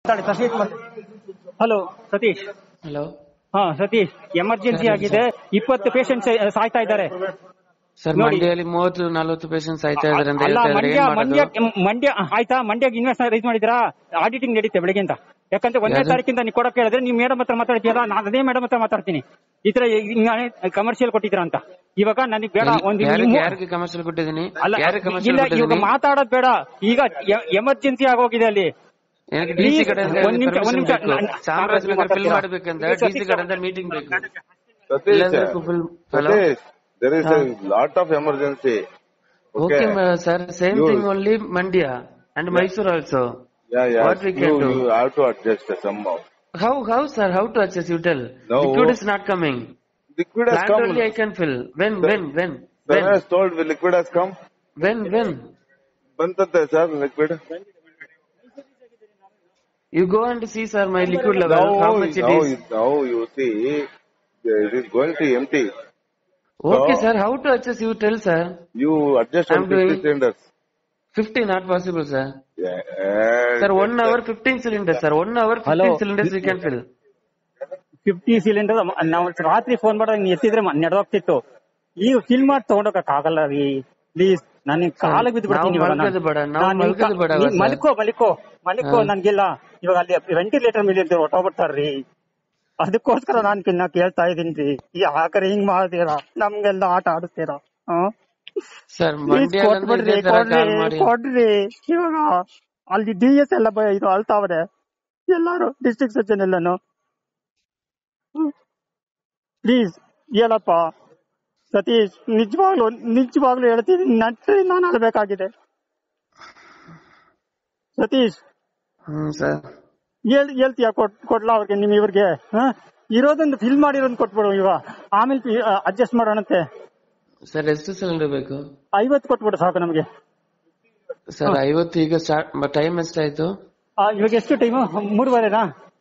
ಮಾತಾಡಿ Satish hello Satish hello ಹಾ Satish emergency ಆಗಿದೆ ಇಪ್ಪತ್ತು ಪೇಷಂಟ್ ಸಾಯ್ತಾ ಇದ್ದಾರೆ ಸರ್ ನೋಡಿ. ಮಂಡ್ಯದಲ್ಲಿ ಮೂವತ್ತು ನಲವತ್ತು ಪೇಷಂಟ್ಸ್ ಆಯ್ತಾ ಇದಾರೆ ಅಂತ ಅಲ್ಲ ಹೇಳ್ತಾ ಇದಾರೆ ಮಂಡ್ಯ ಏನ್ ಮಾಡೋದು ಮಂಡ್ಯ ಮಂಡ್ಯ ಆಯ್ತಾ ಮಂಡ್ಯಗೆ ಇನ್ವೆಸ್ಟ್ ರೈಸ್ ಮಾಡಿದ್ರಾ ಆಡಿಟಿಂಗ್ ನಡೀತೆ ಬೆಳಗ್ಗೆಂತ ಯಾಕಂದ್ರೆ ಒಂದನೇ ಯಾವ್ದು? ತಾರೀಕಿಂದ ನೀವು ಕೊಡಕ್ಕೆ ಹೇಳಿದ್ರೆ ನೀವು ಮೇಡಮ್ ಹತ್ರ ಮಾತಾಡ್ತೀರಾ ನಾನು ಅದೇ ಮೇಡಮ್ ಹತ್ರ ಮಾತಾಡ್ತೀನಿ ಈ ತರ ಕಮರ್ಷಿಯಲ್ ಕೊಟ್ಟಿದ್ದೀರಾ ಅಂತ ಇವಾಗ ನನಗೆ ಬೇಡ ಎಲ್ಲಿ- ಒಂದು ಯಾರಿಗೆ ನೀವು- ಯಾರಿಗೆ ಕಮರ್ಷಿಯಲ್ ಕೊಟ್ಟಿದ್ದೀನಿ ಅಲ್ಲ ಯಾರಿಗೆ ಕಮರ್ಷಿಯಲ್ ಇಲ್ಲ ಇವಾಗ ಕೊಟ್ಟಿದ್ದೀನಿ ಮಾತಾಡೋದ್ ಬೇಡ ಈಗ ಎಮರ್ಜೆನ್ಸಿ ಆಗೋಗಿದೆ ಅಲ್ಲಿ எனக்கு ಡಿಸಿ Please, ಕಡೆಯಿಂದ ಒಂದ್ ನಿಮಿಷ, ಒಂದ್ permission ನಿಮಿಷ. ಬೇಕು ನಾನು- ಚಾಮರಾಜನಗರ ನಾನು ಫಿಲ್ ಮಾಡ್ಬೇಕಂತ ಇಲ್ಲ, ಡಿಸಿ ಸತೀಶ್ ಕಡೆಯಿಂದ ಮೀಟಿಂಗ್ ಬೇಕು Satish, ಇಲ್ಲಾಂದ್ರೆ full hello Satish, there is a lot of emergency. Okay sir same You- thing only Mandya and Mysore also Yeah, yeah. What we can you, do? you have to adjust somehow. How how sir how to access you tell No. Liquid is not coming Liquid has plant come. Only I can fill when when when Sir when has told the liquid has come. When when ಬಂತಂತೆ sir liquid. You go and see sir my liquid level Now, how much it now, is now you see, it is going to empty. Okay So- sir how to access you tell sir You adjust I'm on 50 doing- cylinders. Fifty not possible sir Yeah. Sir one hour fifteen cylinder sir one hour Hello. Fifteen cylinders you can fill fifty cylinder ನಾವು ರಾತ್ರಿ phone ಮಾಡಿದಾಗ ನೀ ಎತ್ತಿದ್ರೆ ಮ- ನಡೆದೋಗ್ತಿತ್ತು ಈಗ fill ಮಾಡಿ ತಗೊಂಡೋಗಕ್ ಆಗಲ್ಲ ರೀ please ನನಗೆ ಕಾಲಿಗೆ ಬಿದ್ದು ಬಿಡ್ತೀನಿ ನಾವು ಇವಾಗ ನಾನು. ಮಲ್ಗೋದು ಬೇಡ, ನಾವು ನಾನು ನಿಮ್ ಮಲ್ಗೋದು ಕಾ- ಬೇಡ ನೀವ್ ಸರ್. ಮಲ್ಕೋ ಮಲ್ಕೋ ಮಲ್ಕೋ ಹಾ. ನನ್ಗಿಲ್ಲ ಇವಾಗ ಅಲ್ಲಿ ವೆಂಟಿಲೇಟರ್ ಮೇಲೆ ಇದ್ದು ಹೊಟ್ಟೋಗ್ಬಿಡ್ತಾರ್ರಿ ಅದಕ್ಕೋಸ್ಕರ ನಾನ್ ಕಿನ್ನ ಕೇಳ್ತಾ ಇದೀನಿ ರೀ ಯಾಕರೆ ಹಿಂಗ್ ಮಾಡ್ತೀರಾ ನಮ್ಗೆಲ್ಲ ಆಟ ಆಡಿಸ್ತೀರಾ ಸರ್ ಪ್ಲೀಸ್ ಮಂಡ್ಯ ಕೊಟ್ಬಿಡ್ರಿ ಕೊಡ್ರಿ ಕೊಡ್ರಿ ಇವಾಗ ಅಲ್ಲಿ ಡಿ ಎಸ್ ಎಲ್ಲ ಬ- ಇದು ಅಳ್ತಾವ್ರೆ ಎಲ್ಲಾರು ಡಿಸ್ಟ್ರಿಕ್ಟ್ ಸಚಿನ್ ಎಲ್ಲಾನು ಪ್ಲೀಸ್ ಹೇಳಪ್ಪ ಸತೀಶ್ ನಿಜವಾಗ್ಲು ನಿಜವಾಗ್ಲು ಹೇಳ್ತೀನಿ ನಟ್ಟಿ ನಾನು ಅಳ್ಬೇಕಾಗಿದೆ ಸತೀಶ್ ಹ್ಮ್ ಸರ್ ಹೇಳ್ ಹೇಳ್ತೀಯ ಕೊಟ್ ಕೊಡ್ಲಾ ಅವ್ರಿಗೆ ನಿಮ್ ಇವ್ರಿಗೆ ಹ? ಇರೋದೊಂದು ಫಿಲ್ ಮಾಡಿರೋದ್ ಕೊಟ್ಬಿಡು ಇವ ಆಮೇಲೆ ಅಡ್ಜಸ್ಟ್ ಮಾಡೋಣಂತೆ ಸರ್ ಎಷ್ಟು ಸಿಲಿಂಡರ್ ಬೇಕು ಐವತ್ತು ಕೊಟ್ಬಿಡು ಸಾಕು ನಮ್ಗೆ ಸರ್ ಐವತ್ತು ಈಗ ಸ್ಟಾರ್ಟ್ ಟೈಮ್ ಎಷ್ಟಾಯ್ತು ಆ, ಇವಾಗ ಎಷ್ಟು ಟೈಮು ಮೂರುವರೆನಾ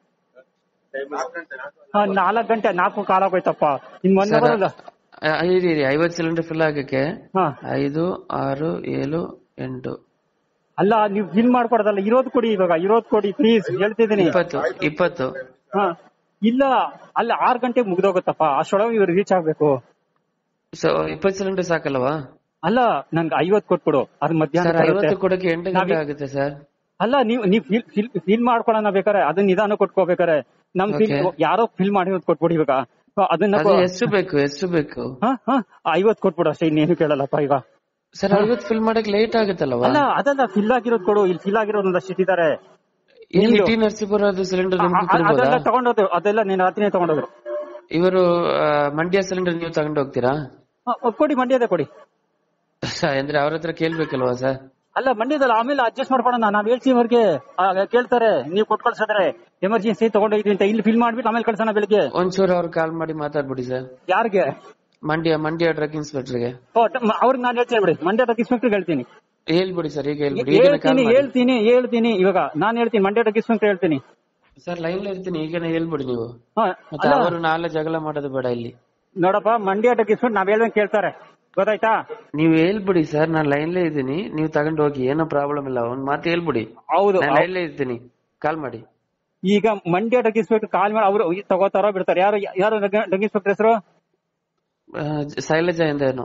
ನಾಲ್ಕು ಗಂಟೆ ನಾಲ್ಕು ಕಾಲಾಗೋಯ್ತಪ್ಪ ಇನ್ ಒನ್ ಸರ್ ಅವರ್ ಅಲ್ಲ ಇರಿ ಇರಿ ಐವತ್ತು ಸಿಲಿಂಡರ್ ಫಿಲ್ ಆಗಕ್ಕೆ ಹಾ ಐದು ಆರು ಏಳು ಎಂಟು ಅಲ್ಲ ನೀವು ಫಿಲ್ ಮಾಡ್ಕೊಡೋದಲ್ಲ ಇರೋದ್ ಕೊಡಿ ಇವಾಗ ಇರೋದ್ ಕೊಡಿ ಪ್ಲೀಸ್ ಹೇಳ್ತಿದ್ದೀನಿ ಇಪ್ಪತ್ತು ಇಪ್ಪತ್ತು ಹಾ ಇಲ್ಲ ಅಲ್ಲ ಆರ್ ಗಂಟೆಗೆ ಮುಗ್ದೋಗುತ್ತಪ್ಪ ಅಷ್ಟೊಳಗೆ ಇವ್ರು ರೀಚ್ ಆಗ್ಬೇಕು ಸೊ ಇಪ್ಪತ್ತು ಸಿಲಿಂಡರ್ ಸಾಕಲ್ವಾ ಅಲ್ಲ ನನ್ಗೆ ಐವತ್ ಕೊಟ್ಬಿಡು ಅದು ಮಧ್ಯಾಹ್ನ ಸರ್ ಬರುತ್ತೆ. ಐವತ್ತು ಕೊಡಕ್ಕೆ ಎಂಟು ಗಂಟೆ ನಾವಿ- ಆಗುತ್ತೆ ಸರ್ ಅಲ್ಲ ನೀವು ನೀವು ಫಿಲ್ ಫಿಲ್ ಫಿಲ್ ಮಾಡ್ಕೊಳೋಣ ಬೇಕಾರೆ ಅದನ್ನ ನಿಧಾನ ಕೊಟ್ಕೋಬೇಕಾರೆ ನಮ್ ಫಿಲ್ Okay. ಯಾರೋ ಫಿಲ್ ಮಾಡಿರೋದ್ ಕೊಟ್ಬಿಡಿ ಇವಾಗ ಅದನ್ನ ಅದು ಎಷ್ಟು ಬೇಕು ಎಷ್ಟು ಬೇಕು ಹಾ ಹಾ ಐವತ್ ಕೊಟ್ಬಿಡು ಅಷ್ಟೇ ಇನ್ನೇನು ಕೇಳಲ್ಲಪ್ಪ ಈಗ ಸರ್ ಐವತ್ತು ಫಿಲ್ ಮಾಡಕ್ ಲೇಟ್ ಆಗುತ್ತಲ್ವಾ ಅಲ್ಲ ಅದಲ್ಲ ಫಿಲ್ ಆಗಿರೋದ್ ಕೊಡು ಇಲ್ಲಿ ಫಿಲ್ ಆಗಿರೋದು ಒಂದಷ್ಟು ಇಟ್ಟಿದ್ದಾರೆ ಇಲ್ಲಿ ನಿಮ್ದು. ಟಿ ನರಸೀಪುರದ ಸಿಲಿಂಡರ್ ಆ- ನಿಮ್ಗೆ ಆ- ಅದೆಲ್ಲ ಕೊಡ್ಬೋದಾ ತಗೊಂಡೋದ್ರು ಅದೆಲ್ಲ ನೀನು ರಾತ್ರಿನೇ ತಗೊಂಡೋದ್ರು ಇವರು ಆ, ಮಂಡ್ಯ ಸಿಲಿಂಡರ್ ನೀವು ತಗೊಂಡು ಹೋಗ್ತೀರಾ ಆ, ಆ, ಕೊಡಿ ಮಂಡ್ಯದ ಕೊಡಿ ಅಂದ್ರೆ ಅವ್ರ ಹತ್ರ ಕೇಳ್ಬೇಕಲ್ವಾ ಸರ್ ಅಲ್ಲ ಮಂಡ್ಯದಲ್ಲಿ ಆಮೇಲೆ ಅಡ್ಜಸ್ಟ್ ಮಾಡ್ಕೊಳೋಣ ನಾವ್ ಹೇಳ್ತೀವಿ ಅವ್ರಿಗೆ ಆ, ಕೇಳ್ತಾರೆ ನೀವು ಕೊಟ್ಟು ಕಳ್ಸಿದ್ರೆ ಎಮರ್ಜೆನ್ಸಿ ತಗೊಂಡೋಗಿದ್ವಿ ಅಂತ ಇಲ್ಲಿ ಫಿಲ್ ಮಾಡ್ಬಿಟ್ಟು ಆಮೇಲೆ ಕಳ್ಸೋಣ ಬೆಳಿಗ್ಗೆ ಒಂಚೂರು ಅವ್ರು ಕಾಲ್ ಮಾಡಿ ಮಾತಾಡ್ಬಿಡಿ ಸರ್ ಯಾರಿಗೆ ಮಂಡ್ಯ ಮಂಡ್ಯ ಡ್ರಗ್ ಇನ್ಸ್ಪೆಕ್ಟರ್ಗೆ ಅವ್ರಿಗೆ ನಾನು ಹೇಳ್ತೀನಿ ಬಿಡಿ ಮಂಡ್ಯ ಡಕ್ ಇನ್ಸ್ಪೆಕ್ಟರ್ ಹೇಳ್ತೀನಿ ಹೇಳ್ಬಿಡಿ ಸರ್ ಈಗ ಹೇಳ್ಬಿಡಿ ಈಗನೇ ಕಾಲ್ ಹೇಳ್ತೀನಿ ಮಾಡಿ ಹೇಳ್ತೀನಿ ಹೇಳ್ತೀನಿ ಇವಾಗ ನಾನು ಹೇಳ್ತೀನಿ ಮಂಡ್ಯ ಡಕ್ ಇನ್ಸ್ಪೆಕ್ಟರ್ ಹೇಳ್ತೀನಿ ಸರ್ ಲೈನ್ ಇರ್ತೀನಿ ಈಗನೇ ಹೇಳ್ಬಿಡಿ ನೀವು ಹಾ, ಮತ್ತೆ ಅಲ್ಲ, ಅವರು ನಾಳೆ ಜಗಳ ಮಾಡೋದು ಬೇಡ ಇಲ್ಲಿ ನೋಡಪ್ಪ ಮಂಡ್ಯ ಡಕ್ ಇನ್ಸ್ಪೆಕ್ಟರ್ ನಾವ್ ಹೇಳ್ದಂಗೆ ಕೇಳ್ತಾರೆ ಗೊತ್ತಾಯ್ತಾ ನೀವು ಹೇಳ್ಬಿಡಿ ಸರ್ ನಾನು ಲೈನ್ಲೇ ಇದ್ದೀನಿ ನೀವು ತಗೊಂಡು ಹೋಗಿ ಏನೋ ಪ್ರಾಬ್ಲಮ್ ಇಲ್ಲ ಒಂದ್ ಮಾತು ಹೇಳ್ಬಿಡಿ ಹೌದು ನಾನು ಲೈನ್ಲೇ ಇರ್ತೀನಿ ಕಾಲ್ ಮಾಡಿ ಈಗ ಮಂಡ್ಯ ಡಗ್ ಇನ್ಸ್ಪೆಕ್ಟರ್ ಕಾಲ್ ಮಾಡಿ ಅವರು ತಗೋತಾರೋ ಬಿಡ್ತಾರೆ ಯಾರು ಯಾರು ಡಗ್ ಇನ್ಸ್ಪೆಕ್ಟರ್ ಹೆಸರು ಆ, ಶೈಲಜಾ ಎಂದ ಏನು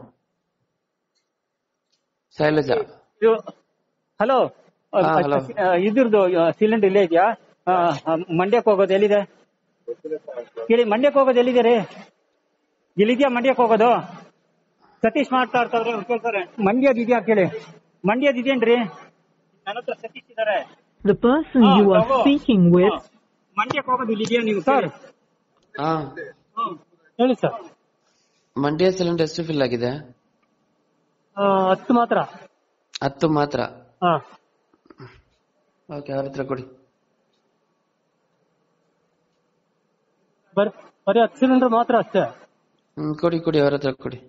ಶೈಲಜಾ ಹಲೋ ಹಾ, hello. ಇದ್ರದ್ದು ಸಿಲಿಂಡರ್ ಇಲ್ಲೇ ಇದೆಯಾ ಆ, ಆ, ಮಂಡ್ಯಕ್ಕೆ ಹೋಗೋದು ಎಲ್ಲಿದೆ ಕೇಳಿ ಮಂಡ್ಯಕ್ಕೆ ಹೋಗೋದು ಎಲ್ಲಿದೆ ರೀ ಇಲ್ಲಿದ್ಯಾ ಮಂಡ್ಯಕ್ಕೆ ಹೋಗೋದು ಸತೀಶ್ ಮಾಡ್ತಾ ಇರ್ತಾವ್ರೆ ಅವ್ರು ಕೇಳ್ತಾರೆ ಮಂಡ್ಯದ ಇದೆಯಾ ಕೇಳಿ ಮಂಡ್ಯದ ಇದೇನ್ರಿ ನನ್ನ ಹತ್ರ ಸತೀಶ್ ಇದಾರೆ The person Ah, you are bravo. speaking with ಹಾ. ಮಂಡ್ಯಕ್ಕೆ ಹೋಗೋದು ಇಲ್ಲಿದೆಯಾ ನೀವು ಸರ್ ಹಾ ಹೇಳಿ ಸರ್ ಮಂಡ್ಯ ಸಿಲಿಂಡರ್ ಎಷ್ಟು ಫಿಲ್ ಆಗಿದೆ ಹತ್ತು ಮಾತ್ರ ಹತ್ತು ಮಾತ್ರ ಹಾ ಓಕೆ ಅವ್ರ ಹತ್ರ ಕೊಡಿ ಬರ್ ಬರೀ ಹತ್ತು ಸಿಲಿಂಡರ್ ಮಾತ್ರ ಅಷ್ಟೇ ಹ್ಮ್ ಕೊಡಿ ಕೊಡಿ ಅವ್ರ ಹತ್ರ ಕೊಡಿ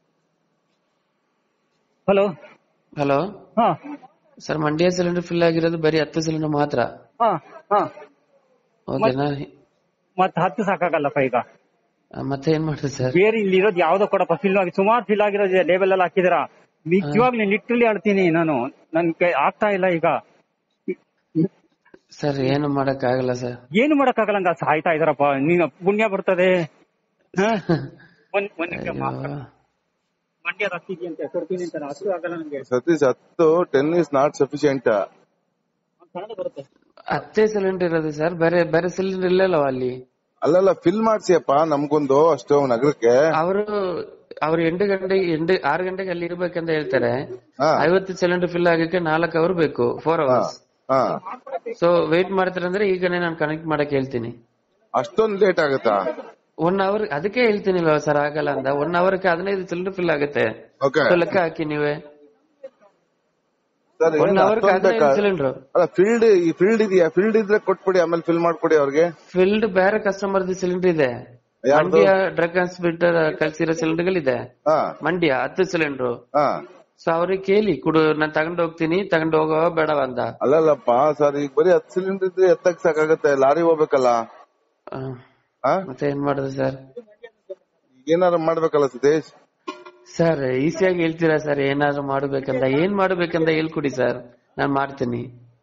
ಹಲೋ ಹಲೋ ಹಾ ಸರ್ ಮಂಡ್ಯ ಸಿಲಿಂಡರ್ ಫಿಲ್ ಆಗಿರೋದು ಬರೀ ಹತ್ತು ಸಿಲಿಂಡರ್ ಮಾತ್ರ ಹಾ ಹಾ ಓಕೆನಾ ಮತ್ತೆ ಹತ್ತು ಸಾಕಾಗಲ್ಲಪ್ಪ ಈಗ ಆ, ಮತ್ತೆ ಏನ್ ಮಾಡುದು ಸರ್ ಬೇರೆ ಇಲ್ಲಿ ಇರೋದು ಯಾವ್ದೋ ಕೊಡಪ್ಪ ಫಿಲ್ ಆಗಿ ಸುಮಾರು ಫಿಲ್ ಆಗಿರೋದಿದೆ ಲೇಬಲ್ ಎಲ್ಲ ಹಾಕಿದಿರ ನಿಜವಾಗ್ಲೂ ಲಿಟ್ರಲಿ ಆಡ್ತೀನಿ ನಾನು ನನ್ ಕೈ ಆಗ್ತಾ ಇಲ್ಲ ಈಗ ಸರ್ ಏನು ಮಾಡಕ್ ಆಗಲ್ಲ ಸರ್ ಏನು ಮಾಡಕ್ಕಾಗಲ್ಲ ಅಂತ ಸಾಯ್ತಾ ಇದಾರಪ್ಪ ನೀನು ಪುಣ್ಯ ಬರ್ತದೆ ಹ? ಒಂದ್ ಒಂದ್ ನಿಮಿಷ ಮಾತ್ರ. ಮಂಡ್ಯ ರಕ್ತಿದ್ಯಂತೆ ಕೊಡ್ತೀನಿ ಅಂತ ಹಸು ಆಗಲ್ಲ ನಂಗೆ ಸತೀಶ್ ಹತ್ತು ten is not sufficient Kannada ಬರುತ್ತೆ ಹತ್ತೇ ಸಿಲಿಂಡರ್ ಇರೋದು ಸರ್ ಬೇರೆ ಬೇರೆ ಸಿಲಿಂಡರ್ ಇಲ್ಲಲ್ಲವ ಅಲ್ಲಿ ಅಲ್ಲಲ್ಲ ಫಿಲ್ ಮಾಡ್ಸಿಯಪ್ಪ ನಮ್ಗೊಂದು ಅಷ್ಟು ನಗರಕ್ಕೆ ಅವರು ಅವ್ರು ಎಂಟು ಗಂಟೆ ಎಂಟು ಆರು ಗಂಟೆಗೆ ಅಲ್ಲಿ ಇರ್ಬೇಕಂತ ಹೇಳ್ತಾರೆ ಹಾ ಐವತ್ತು ಸಿಲಿಂಡರ್ ಫಿಲ್ ಆಗಕ್ಕೆ ನಾಲ್ಕು ಅವರ್ ಬೇಕು ಫೋರ್ ಹಾ ಅವರ್ಸ್ ಹಾ ಸೊ ವೇಟ್ ಮಾಡ್ತಾರಂದ್ರೆ ಈಗನೇ ನಾನು ಕನೆಕ್ಟ್ ಮಾಡಕ್ ಹೇಳ್ತೀನಿ ಅಷ್ಟೊಂದ್ ಲೇಟ್ ಆಗತ್ತಾ ಒನ್ ಅವರ್ ಅದಕ್ಕೆ ಹೇಳ್ತೀನಿಲ್ವ ಸರ್ ಆಗಲ್ಲ ಅಂತ ಒನ್ ಅವರ್ಗೆ ಹದಿನೈದು ಸಿಲಿಂಡರ್ ಫಿಲ್ ಆಗುತ್ತೆ ಓಕೆ So ಲೆಕ್ಕ ಹಾಕಿ ನೀವೇ ಸರ್ ಒನ್ ಅವರ್ಗೆ ಹದಿನೈದು ಸಿಲಿಂಡರ್ ಅಲ್ಲ ಫೀಲ್ಡ್ ಈ ಫೀಲ್ಡ್ ಇದೆಯಾ ಫೀಲ್ಡ್ ಇದ್ರೆ ಕೊಟ್ಬಿಡಿ ಆಮೇಲೆ ಫಿಲ್ ಮಾಡ್ಕೊಡಿ ಅವ್ರಿಗೆ ಫಿಲ್ಡ್ ಬೇರೆ ಕಸ್ಟಮರ್ ಸಿಲಿಂಡರ್ ಇದೆ ಯಾರ್ದು? ಮಂಡ್ಯ ಡ್ರಗ್ ಹಾಸ್ಪಿಟಲ್ ಕಳ್ಸಿರೋ ಸಿಲಿಂಡರ್ ಇದೆ ಹಾ ಮಂಡ್ಯ ಹತ್ತು ಸಿಲಿಂಡರ್ ಹಾ ಸೊ ಅವ್ರಿಗೆ ಕೇಳಿ ಕುಡು ನಾನ್ ತಗೊಂಡ್ ಹೋಗ್ತೀನಿ ತಗೊಂಡ್ ಹೋಗೋ ಬೇಡವ ಅಂತ ಅಲ್ಲಲ್ಲಪ್ಪ ಸರ್ ಈಗ ಬರೀ ಹತ್ತು ಸಿಲಿಂಡರ್ ಇದ್ರೆ ಎತ್ತಕ್ ಸಾಕಾಗತ್ತೆ ಲಾರಿ ಹೋಗ್ಬೇಕಲ್ಲ ಆ, ಹಾ ಮತ್ತೆ ಏನ್ ಮಾಡುದು ಸರ್ ಏನಾರು ಮಾಡ್ಬೇಕಲ್ಲ ಸತೀಶ್ ಸರ್ ಈಸಿಯಾಗಿ ಹೇಳ್ತೀರಾ ಸರ್ ಏನಾದ್ರು ಮಾಡ್ಬೇಕಂತ ಏನ್ ಮಾಡ್ಬೇಕಂತ ಹೇಳ್ಕೊಡಿ ಸರ್ ನಾನ್ ಮಾಡ್ತೀನಿ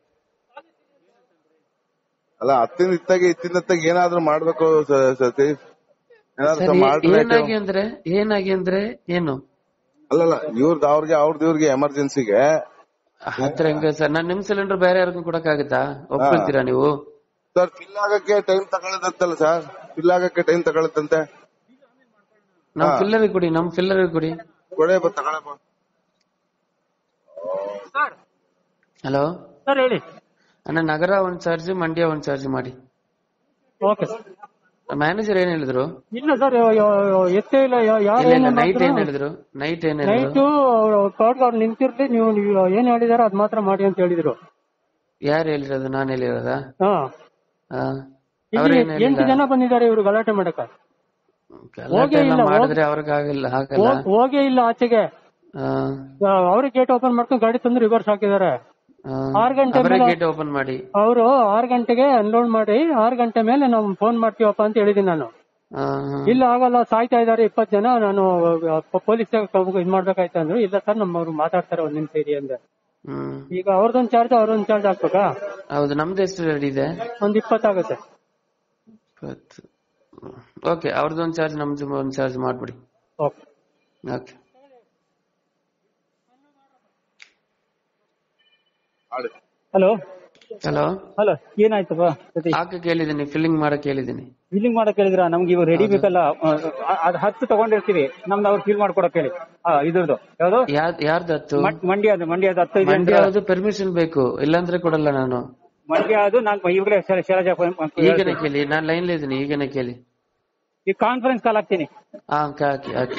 ಅಲ್ಲ ಹತ್ತಿನ ಇತ್ತಾಗೆ ಇತ್ತಿನ ಇತ್ತಾಗ ಏನಾದ್ರೂ ಮಾಡ್ಬೇಕು ಸ- ಸತೀಶ್ ಏನಾದ್ರು ಸರ್ some ಏ- alternative. ಏನಾಗಿ ಅಂದ್ರೆ ಏನಾಗಿ ಅಂದ್ರೆ ಏನು ಅಲ್ಲಲ್ಲ ಇವ್ರದ್ದು ಅವ್ರಿಗೆ ಅವ್ರದ್ದು ಇವ್ರಿಗೆ ಎಮರ್ಜೆನ್ಸಿಗೆ ಹತ್ರ ಹೆಂಗ ಸರ್ ನಾನ್ ನಿಮ್ ಸಿಲಿಂಡರ್ ಬೇರೆ ಯಾರಿಗೂ ಕೊಡಕ್ಕಾಗತ್ತಾ ಒಪ್ಕೊಳ್ತೀರಾ ನೀವು ಸರ್ ಫಿಲ್ ಆಗಕ್ಕೆ ಟೈಮ್ ತಗೊಳ್ಳದಂತಲ್ಲ ಸರ್ ಫಿಲ್ ಆಗಕ್ಕೆ ಟೈಮ್ ತಗೊಳತ್ತಂತೆ ನಮ್ ಹಾ. ಫಿಲ್ಲರ್ ಕೊಡಿ ನಮ್ ಫಿಲ್ಲರ್ ಕೊಡಿ ಕೊಡೆ ಬಾ ತಗೊಳಪ್ಪ ಸರ್ ಹಲೋ ಸರ್ ಹೇಳಿ ಅಣ್ಣ ನಗರ ಒಂದ್ ಚಾರ್ಜ್ ಮಂಡ್ಯ ಒಂದ್ ಚಾರ್ಜ್ ಮಾಡಿ ಓಕೆ ಮ್ಯಾನೇಜರ್ ಏನ್ ಹೇಳಿದ್ರು ಇಲ್ಲ ಸರ್ ಎತ್ತೇ ಇಲ್ಲ ಯಾರು ಇಲ್ಲ ಇಲ್ಲ ನೈಟ್ ಏನ್ ಹೇಳಿದ್ರು ನೈಟ್ ಏನ್ ಹೇಳಿದ್ರು ನೈಟು ತೋಟಕ್ಕೆ ಅವ್ರು ನಿಂತಿರ್ಲಿ ನೀವು ನೀವು ಏನ್ ಹೇಳಿದಾರೋ ಅದ್ ಮಾತ್ರ ಮಾಡಿ ಅಂತ ಹೇಳಿದ್ರು ಯಾರು ಹೇಳಿರೋದು ನಾನ್ ಹೇಳಿರೋದಾ ಹಾ ಹಾ. ಇಲ್ಲಿ ಅವ್ರೇನ್ ಎಂಟು ಹೇಳಿಲ್ಲ ಜನ ಬಂದಿದ್ದಾರೆ ಇವ್ರು ಗಲಾಟೆ ಮಾಡಕ ಗಲಾಟೆ ಹೋಗೇ ಎಲ್ಲ ಇಲ್ಲ, ಮಾಡಿದ್ರೆ ಅವ್ರಿಗೆ ಆಗಲ್ಲ ಆಗಲ್ಲ ಹೋಗ್- ಹೋಗೇ ಇಲ್ಲ ಆಚೆಗೆ ಹಾ, ಅವ್ರಿಗೆ ಗೇಟ್ ಓಪನ್ ಮಾಡ್ಕೊಂಡು ಗಾಡಿ ತಂದು ರಿವರ್ಸ್ ಹಾಕಿದ್ದಾರೆ ಹಾ. ಆರ್ ಗಂಟೆ ಅವರೇ ಮೇಲೆ- ಗೇಟ್ ಓಪನ್ ಮಾಡಿ ಅವರು ಆರ್ ಗಂಟೆಗೆ ಅನ್ಲೋಡ್ ಮಾಡಿ ಆರ್ ಗಂಟೆ ಮೇಲೆ ನಾವು ಫೋನ್ ಮಾಡ್ತೀವಪ್ಪ ಅಂತ ಹೇಳಿದೀನಿ ನಾನು ಹಾ, ಹಾ. ಇಲ್ಲ ಆಗಲ್ಲ ಸಾಯ್ತಾ ಇದಾರೆ ಇಪ್ಪತ್ ಜನ ನಾನು ಪೊಲೀಸ್ ಇದ್ ಮಾಡ್ಬೇಕಾಯ್ತು ಅಂದ್ರು ಇಲ್ಲ ಸರ್ ನಮ್ಮವ್ರು ಮಾತಾಡ್ತಾರೆ ಒಂದ್ ನಿಮಿಷ ಇರಿ ಅಂದೆ ಹ್ಮ್ ಈಗ ಅವ್ರದೊಂದ್ ಚಾರ್ಜ್ ಅವ್ರದೊಂದ್ ಚಾರ್ಜ್ ಹಾಕ್ಬೇಕಾ ಹೌದು ನಮ್ದು ಎಷ್ಟು ರೆಡಿ ಇದೆ ಒಂದ್ ಇಪ್ಪತ್ತಾಗುತ್ತೆ ಇಪ್ಪತ್ತು ಓಕೆ ಅವ್ರದ್ದೊಂದು ಚಾರ್ಜ್ ನಮ್ದು ಒಂದ್ ಚಾರ್ಜ್ ಮಾಡ್ಬಿಡಿ okay okay hello hello hello ಏನಾಯ್ತಪ್ಪ ಸತೀಶ್ ಹಾಕಕ್ ಹೇಳಿದೀನಿ ಫಿಲ್ಲಿಂಗ್ ಮಾಡಕ್ ಹೇಳಿದೀನಿ ಫೀಲಿಂಗ್ ಮಾಡಕ್ ಹೇಳಿದ್ರ ನಮ್ಗೆ ಇವಾಗ ರೆಡಿ ಬೇಕಲ್ಲ ಅ- ಅದ್ ಹತ್ತು ತಗೊಂಡಿರ್ತೀವಿ ನಮ್ದು ಅವ್ರು ಫೀಲ್ ಮಾಡ್ಕೊಡಕ್ ಹೇಳಿ ಆ, ಇದ್ರದ್ದು ಯಾವ್ದು ಯಾರ್ ಯಾರ್ದು ಹತ್ತು ಮಂ- ಮಂಡ್ಯದು ಮಂಡ್ಯದ ಹತ್ತು ಇದೆ ಮಂಡ್ಯ ಅಂತ. ಯಾವ್ದು ಪರ್ಮಿಷನ್ ಬೇಕು ಇಲ್ಲಾಂದ್ರೆ ಕೊಡಲ್ಲ ನಾನು ಮಂಡ್ಯ ಅದು ನಾನು ಇವಾಗಲೇ ಶೈಲಜಾ ಫೋನ್ ಮಾಡ್ಕೊಂಡು ಈಗನೇ ಕೇಳಿ ನಾನ್ ಲೈನ್ ಇದ್ದೀನಿ ಈಗನೇ ಕೇಳಿ ಈ ಕಾನ್ಫರೆನ್ಸ್ ಕಾಲ್ ಹಾಕ್ತೀನಿ ಹಾ ಹಾಕಿ ಹಾಕಿ ಹಾಕಿ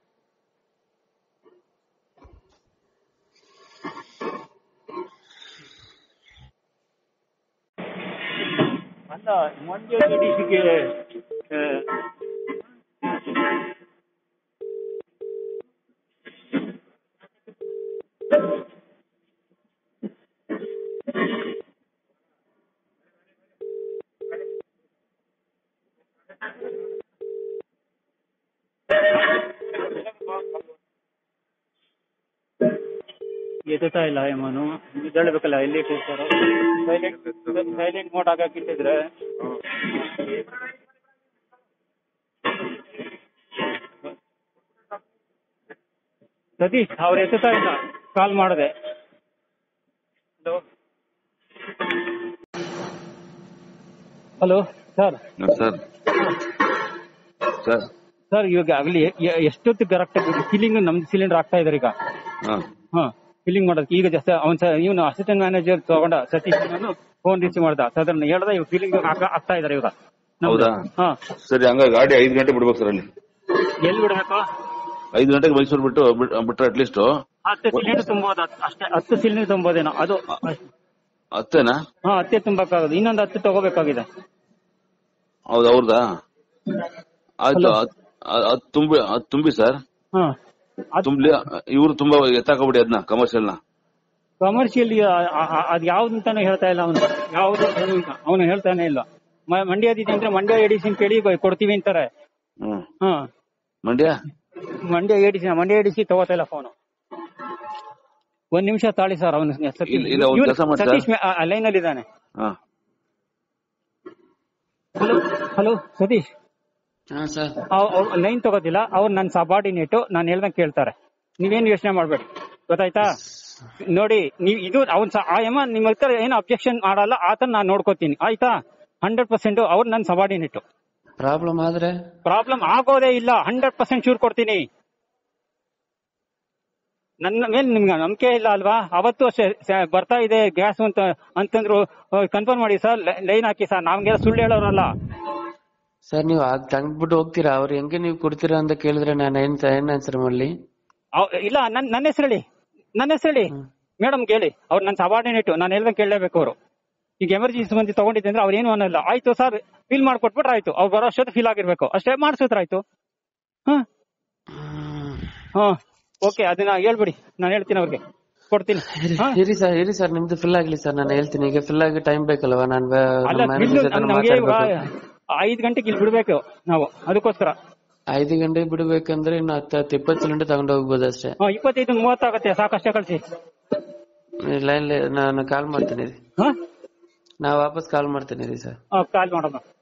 ಅಲ್ಲ ಮಂಡ್ಯ ಡಿಸಿಗೆ ಎದುತ್ತಾ ಇಲ್ಲ ಏಮನು ಹೇಳ್ಬೇಕಲ್ಲ ಎಲ್ಲಿ ಇಟ್ಟಿರ್ತಾರೋ ಸೈಲೆಂಟ್ ಸೈಲೆಂಟ್ ಮೋಡ್ ಹಾಕಕ್ ಇಟ್ಟಿದ್ರೆ ಸತೀಶ್ ಅವ್ರು ಎತ್ತುತ್ತಾ ಇಲ್ಲ ಕಾಲ್ ಮಾಡಿದೆ hello hello sir sir sir sir ಇವಾಗ ಆಗಲಿ ಎಷ್ಟೊತ್ತು ಕರೆಕ್ಟ್ ಫಿಲ್ಲಿಂಗ್ ನಮ್ದು ಸಿಲಿಂಡರ್ ಆಗ್ತಾ ಇದಾರೆ ಈಗ ಹಾ ಹಾ ಫಿಲ್ಲಿಂಗ್ ಮಾಡೋದಕ್ಕೆ ಈಗ ಜಸ್ಟ್ ಅವನ್ ಇವನು ಅಸಿಸ್ಟೆಂಟ್ ಮ್ಯಾನೇಜರ್ ತಗೊಂಡ ಸತೀಶ್ ಫೋನ್ ರಿಸೀವ್ ಮಾಡ್ದ ಸಾಧಾರಣ ಹೇಳ್ದ ಇವಾಗ ಫಿಲ್ಲಿಂಗ್ ಆಗ್ತಾ ಇದಾರೆ ಇವಾಗ ನಮ್ದು. ಹೌದಾ? ಹಾ ಸರಿ ಹಂಗ ಗಾಡಿ ಐದು ಗಂಟೆ ಬಿಡ್ಬೇಕು ಸರ್ ಅಲ್ಲಿ ಎಲ್ಲಿ ಬಿಡ್ಬೇಕು ಐದು ಗಂಟೆಗೆ ಮೈಸೂರು ಬಿಟ್ಟು ಬಿಟ್- ಬಿಟ್ರೆ ಅಟ್ಲೀಸ್ಟ್ ಹತ್ತು ಸಿಲಿಂಡರ್ ತುಂಬೋದು ಅದ್- ಅಷ್ಟೇ ಹತ್ತು ಸಿಲಿಂಡರ್ ತುಂಬೋದೇನೋ ಅದು ಹತ್ತೇನಾ ಹಾ ಹತ್ತೆ ತುಂಬಕ್ಕಾಗೋದು ಇನ್ನೊಂದು ಹತ್ತು ತಗೋಬೇಕಾಗಿದೆ ಹೌದು ಅವ್ರದಾ ಆಯ್ತು Hello. ಅದ್- ಅದ್- ಅದ್ ತುಂಬಿ ಅದ್ ತುಂಬಿ ಸರ್ ಹಾ ಅದು ತುಂಬಲಿ ಇವ್ರು ತುಂಬಾ ಎತ್ತಾಕಬಿಡಿ ಅದನ್ನ ಕಮರ್ಷಿಯಲ್ ನ ಕಮರ್ಷಿಯಲ್ ಅದ್ ಯಾವ್ದು ಅಂತಾನೆ ಹೇಳ್ತಾ ಇಲ್ಲ ಅವನು ಯಾವ್ದು ಅವನು ಹೇಳ್ತಾನೆ ಇಲ್ಲ ಮ- ಮಂಡ್ಯದಿದೆ ಅಂದ್ರೆ ಮಂಡ್ಯ ಎಡಿಸಿನ್ ಕೇಳಿ ಬ- ಕೊಡ್ತೀವಿ ಅಂತಾರೆ ಹ್ಮ್ ಹಾ ಮಂಡ್ಯ ಮಂಡ್ಯ ಎಡಿಸಿ ಮಂಡ್ಯ ಎಡಿಸಿ ತಗೋತಾ ಇಲ್ಲ ಫೋನು ಒಂದ್ ನಿಮಿಷ ತಾಳಿ ಸರ್ ಅವನು ಇಲ್ಲ, ಇಲ್ಲ, ಒಂದ್ ಕೆಲ್ಸ ಮಾಡಿ ಸತೀಶ್ ಲೈನ್ ಅಲ್ಲಿ ಇದ್ದಾನೆ ಹಾ ಹಲೋ ಸತೀಶ್ ಹಾ ಸರ್ ಲೈನ್ ತಗೋದಿಲ್ಲ ಅವ್ರು ನನ್ನ ಸಬಾರ್ಡಿನೇಟ್ ನಾನು ಹೇಳ್ದಂಗೆ ಕೇಳ್ತಾರೆ ನೀವೇನು ಯೋಚನೆ ಮಾಡ್ಬೇಡಿ ಗೊತ್ತಾಯ್ತಾ ನೋಡಿ ನೀವ್ ಇದು ಅವ್ನ್ ಸ- ಆ ಯಮ ನಿಮ್ಮ ಹತ್ರ ಏನು ಅಬ್ಜೆಕ್ಷನ್ ಮಾಡಲ್ಲ ಆತನ ನಾನು ನೋಡ್ಕೋತೀನಿ ಆಯ್ತಾ ಹಂಡ್ರೆಡ್ ಪರ್ಸೆಂಟ್ ಅವ್ರು ನನ್ನ ಸಬಾರ್ಡಿನೇಟ್ ಪ್ರಾಬ್ಲಮ್ ಆದ್ರೆ ಪ್ರಾಬ್ಲಮ್ ಆಗೋದೇ ಇಲ್ಲ ಹಂಡ್ರೆಡ್ ಪರ್ಸೆಂಟ್ ಶೂರ್ ಕೊಡ್ತೀನಿ ನನ್ನ ಮೇಲೆ ನಿಮ್ಗೆ ನಂಬಿಕೆ ಇಲ್ಲ ಅಲ್ವಾ ಅವತ್ತು ಅಷ್ಟೇ ಸ- ಬರ್ತಾ ಇದೆ ಗ್ಯಾಸ್ ಅಂತ ಅಂತಂದ್ರು ಕನ್ಫರ್ಮ್ ಮಾಡಿ ಸರ್ ಲೈನ್ ಹಾಕಿ ಸರ್ ನಮ್ಗೆಲ್ಲ ಸುಳ್ಳು ಹೇಳೋರಲ್ಲ ಸರ್ ನೀವು ಅದ್ ತಂದ್ಬಿಟ್ಟು ಹೋಗ್ತೀರಾ ಅವ್ರು ಹೆಂಗೆ ನೀವು ಕೊಡ್ತೀರಾ ಅಂತ ಕೇಳಿದ್ರೆ ನಾನು ಏನ್ ಏನ್ ಆನ್ಸರ್ ಮಾಡ್ಲಿ ಅವ್- ಇಲ್ಲ ನನ್ ನನ್ನ ಹೆಸರು ಹೇಳಿ ನನ್ನ ಹೆಸರು ಹೇಳಿ ಮೇಡಮ್ ಕೇಳಿ ಅವ್ರು ನನ್ನ ಸಬಾರ್ಡಿನೇಟ್ ನಾನು ಹೇಳ್ದಂಗೆ ಕೇಳಲೇಬೇಕು ಅವರು ಈಗ ಎಮರ್ಜೆನ್ಸಿ ಬಂದು ತಗೊಂಡಿದ್ದೆ ಅಂದ್ರೆ ಅವ್ರು ಏನು ಅನ್ನಲ್ಲ ಆಯ್ತು ಸರ್ ಫಿಲ್ ಮಾಡ್ಕೊಟ್ಬಿಟ್ರೆ ಆಯ್ತು ಅವ್ರು ಬರೋ ಅಷ್ಟೊತ್ತು ಫಿಲ್ ಆಗಿರ್ಬೇಕು ಅಷ್ಟೇ ಮಾಡಿಸಿದ್ರೆ ಆಯ್ತು ಹಾ ಹಾ ಓಕೆ ಅದನ್ನ ಹೇಳ್ಬಿಡಿ ನಾನು ಹೇಳ್ತೀನಿ ಅವ್ರಿಗೆ ಕೊಡ್ತೀನಿ ಹಾ? ಇರಿ ಸರ್ ಇರಿ ಸರ್ ನಿಮ್ದು ಫಿಲ್ ಆಗ್ಲಿ ಸರ್ ನಾನು ಹೇಳ್ತೀನಿ ಈಗ ಫಿಲ್ ಆಗಿ ಟೈಮ್ ಬೇಕಲ್ವಾ ನಾನು ಅಲ್ಲ ಬಿಲ್ಲು ನಮ್ಗೆ ಇವಾಗ ಐದು ಗಂಟೆಗೆ ಇಲ್ಲಿ ಬಿಡ್ಬೇಕು ನಾವು ಅದಕ್ಕೋಸ್ಕರ ಐದು ಗಂಟೆಗೆ ಬಿಡ್ಬೇಕಂದ್ರೆ ಇನ್ನು ಹತ್ತು ಹತ್ತು ಇಪ್ಪತ್ತು ಸಿಲಿಂಡರ್ ತಗೊಂಡು ಹೋಗ್ಬೋದು ಅಷ್ಟೇ ಹಾ, ಇಪ್ಪತ್ತೈದು ಮೂವತ್ತಾಗತ್ತೆ ಸಾಕಷ್ಟೇ ಕಳಿಸಿ ಲೈನ್ ನಾನು ಕಾಲ್ ಮಾಡ್ತೀನಿ ರೀ ಹಾ ನಾ ವಾಪಸ್ ಕಾಲ್ ಮಾಡ್ತೀನಿ ರೀ ಸರ್ ಕಾಲ್ ಮಾಡೋಣ